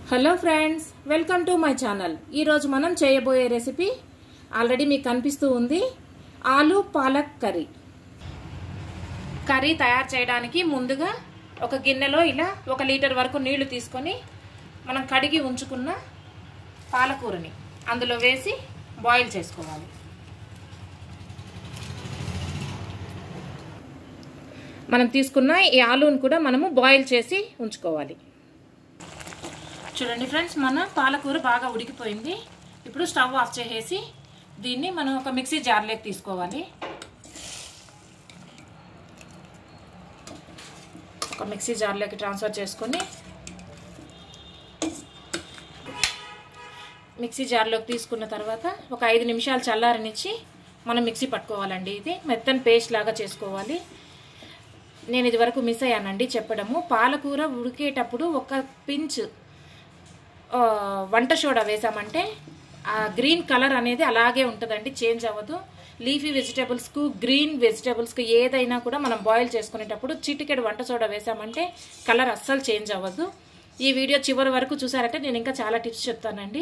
hello friends welcome to my channel ఈరోజు మనం చేయబోయే రెసిపీ ఆల్రెడీ మీకు కనిపిస్తూ ఉంది ఆలు పాలక్ కర్రీ కర్రీ తయారు చేయడానికి ముందుగా ఒక గిన్నెలో ఇలా ఒక లీటర్ వరకు నీళ్లు తీసుకొని మనం కడిగి ఉంచుకున్న పాలకూరని అందులో వేసి బాయిల్ చేసుకోవాలి మనం తీసుకున్న ఈ ఆలూని కూడా మనము బాయిల్ చేసి ఉంచుకోవాలి చూడండి ఫ్రెండ్స్ మన పాలకూర బాగా ఉడికిపోయింది ఇప్పుడు స్టవ్ ఆఫ్ చేసేసి దీన్ని మనం ఒక మిక్సీ జార్లోకి తీసుకోవాలి ఒక మిక్సీ జార్లోకి ట్రాన్స్ఫర్ చేసుకొని మిక్సీ జార్లోకి తీసుకున్న తర్వాత ఒక ఐదు నిమిషాలు చల్లారనిచ్చి మనం మిక్సీ పట్టుకోవాలండి ఇది మెత్తని పేస్ట్ లాగా చేసుకోవాలి నేను ఇది వరకు మిస్ అయ్యానండి చెప్పడము పాలకూర ఉడికేటప్పుడు ఒక పించ్ వంట సోడా వేసామంటే ఆ గ్రీన్ కలర్ అనేది అలాగే ఉంటుందండి చేంజ్ అవ్వదు లీఫీ వెజిటేబుల్స్కు గ్రీన్ వెజిటేబుల్స్కి ఏదైనా కూడా మనం బాయిల్ చేసుకునేటప్పుడు చిటికెడు వంట సోడా వేసామంటే కలర్ అస్సలు చేంజ్ అవ్వదు ఈ వీడియో చివరి వరకు చూసారంటే నేను ఇంకా చాలా టిప్స్ చెప్తానండి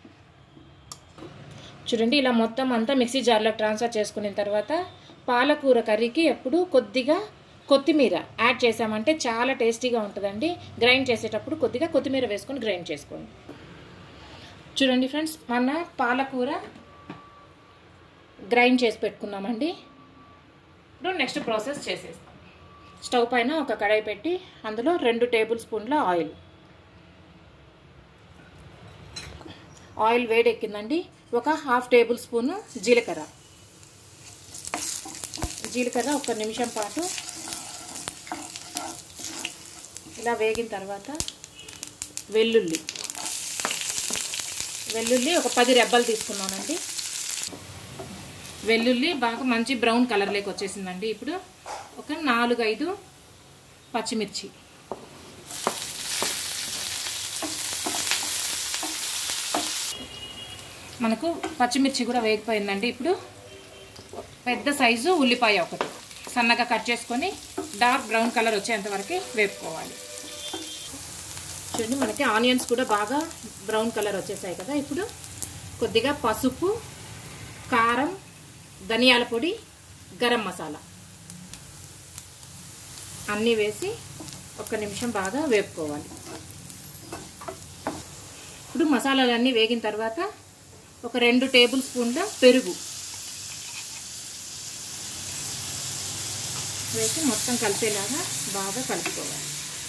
చూడండి ఇలా మొత్తం అంతా మిక్సీ జార్లో ట్రాన్స్ఫర్ చేసుకున్న తర్వాత పాలకూర కర్రీకి ఎప్పుడు కొద్దిగా కొత్తిమీర యాడ్ చేసామంటే చాలా టేస్టీగా ఉంటుందండి గ్రైండ్ చేసేటప్పుడు కొద్దిగా కొత్తిమీర వేసుకొని గ్రైండ్ చేసుకోండి చూడండి ఫ్రెండ్స్ మన పాలకూర గ్రైండ్ చేసి పెట్టుకున్నామండి ఇప్పుడు నెక్స్ట్ ప్రాసెస్ చేసేస్తాం స్టవ్ పైన ఒక కడాయి పెట్టి అందులో రెండు టేబుల్ స్పూన్ల ఆయిల్ ఆయిల్ వేడెక్కిందండి ఒక హాఫ్ టేబుల్ స్పూను జీలకర్ర జీలకర్ర ఒక నిమిషం పాటు ఇలా వేగిన తర్వాత వెల్లుల్లి వెల్లుల్లి ఒక పది రెబ్బలు తీసుకున్నానండి వెల్లుల్లి బాగా మంచి బ్రౌన్ కలర్లోకి వచ్చేసిందండి ఇప్పుడు ఒక నాలుగు ఐదు పచ్చిమిర్చి మనకు పచ్చిమిర్చి కూడా వేగిపోయిందండి ఇప్పుడు పెద్ద సైజు ఉల్లిపాయ ఒకటి సన్నగా కట్ చేసుకొని డార్క్ బ్రౌన్ కలర్ వచ్చేంత వరకు వేపుకోవాలి చూడండి మనకి ఆనియన్స్ కూడా బాగా బ్రౌన్ కలర్ వచ్చేసాయి కదా ఇప్పుడు కొద్దిగా పసుపు కారం ధనియాల పొడి గరం మసాలా అన్నీ వేసి ఒక్క నిమిషం బాగా వేపుకోవాలి ఇప్పుడు మసాలాలన్నీ వేగిన తర్వాత ఒక రెండు టేబుల్ స్పూన్ల పెరుగు వేసి మొత్తం కలిసేలాగా బాగా కలుపుకోవాలి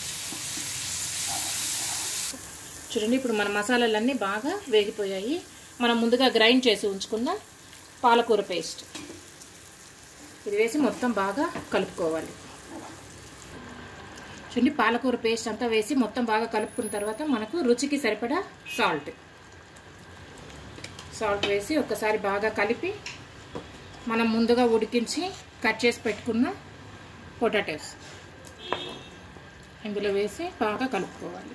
చూడండి ఇప్పుడు మన మసాలాలన్నీ బాగా వేగిపోయాయి మనం ముందుగా గ్రైండ్ చేసి ఉంచుకున్న పాలకూర పేస్ట్ ఇది వేసి మొత్తం బాగా కలుపుకోవాలి చూడండి పాలకూర పేస్ట్ అంతా వేసి మొత్తం బాగా కలుపుకున్న తర్వాత మనకు రుచికి సరిపడా సాల్ట్ సాల్ట్ వేసి ఒక్కసారి బాగా కలిపి మనం ముందుగా ఉడికించి కట్ చేసి పెట్టుకున్న పొటాటోస్ ఇందులో వేసి బాగా కలుపుకోవాలి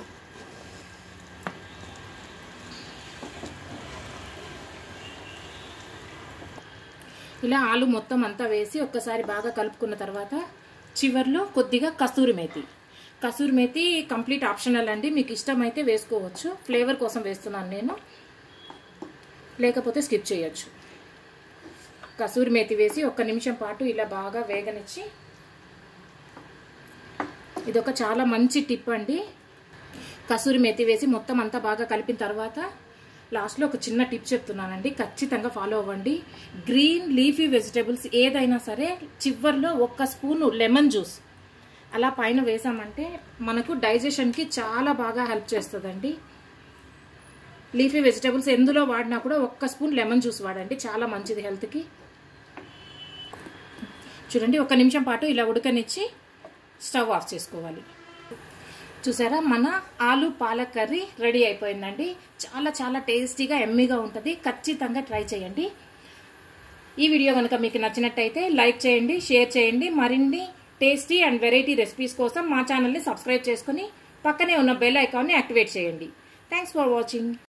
ఇలా ఆలు మొత్తం అంతా వేసి ఒక్కసారి బాగా కలుపుకున్న తర్వాత చివర్లో కొద్దిగా కస్తూరి మేతి కస్తూరి మేతి కంప్లీట్ ఆప్షనల్ అండి మీకు ఇష్టమైతే వేసుకోవచ్చు ఫ్లేవర్ కోసం వేస్తున్నాను నేను లేకపోతే స్కిప్ చేయొచ్చు కసూరి మేతి వేసి ఒక్క నిమిషం పాటు ఇలా బాగా వేగనిచ్చి ఇదొక చాలా మంచి టిప్ అండి కసూరి మేతి వేసి మొత్తం అంతా బాగా కలిపిన తర్వాత లాస్ట్లో ఒక చిన్న టిప్ చెప్తున్నానండి ఖచ్చితంగా ఫాలో అవ్వండి గ్రీన్ లీఫీ వెజిటేబుల్స్ ఏదైనా సరే చివర్లో ఒక్క స్పూను లెమన్ జ్యూస్ అలా పైన వేసామంటే మనకు డైజెషన్కి చాలా బాగా హెల్ప్ చేస్తుందండి లీఫీ వెజిటేబుల్స్ ఎందులో వాడినా కూడా ఒక్క స్పూన్ లెమన్ జ్యూస్ వాడండి చాలా మంచిది హెల్త్కి చూడండి ఒక నిమిషం పాటు ఇలా ఉడకనిచ్చి స్టవ్ ఆఫ్ చేసుకోవాలి చూసారా మన ఆలు పాలక్ కర్రీ రెడీ అయిపోయిందండి చాలా చాలా టేస్టీగా ఎమ్మీగా ఉంటుంది ఖచ్చితంగా ట్రై చేయండి ఈ వీడియో కనుక మీకు నచ్చినట్టయితే లైక్ చేయండి షేర్ చేయండి మరిన్ని టేస్టీ అండ్ వెరైటీ రెసిపీస్ కోసం మా ఛానల్ని సబ్స్క్రైబ్ చేసుకుని పక్కనే ఉన్న బెల్ ఐకాన్ని యాక్టివేట్ చేయండి థ్యాంక్స్ ఫర్ వాచింగ్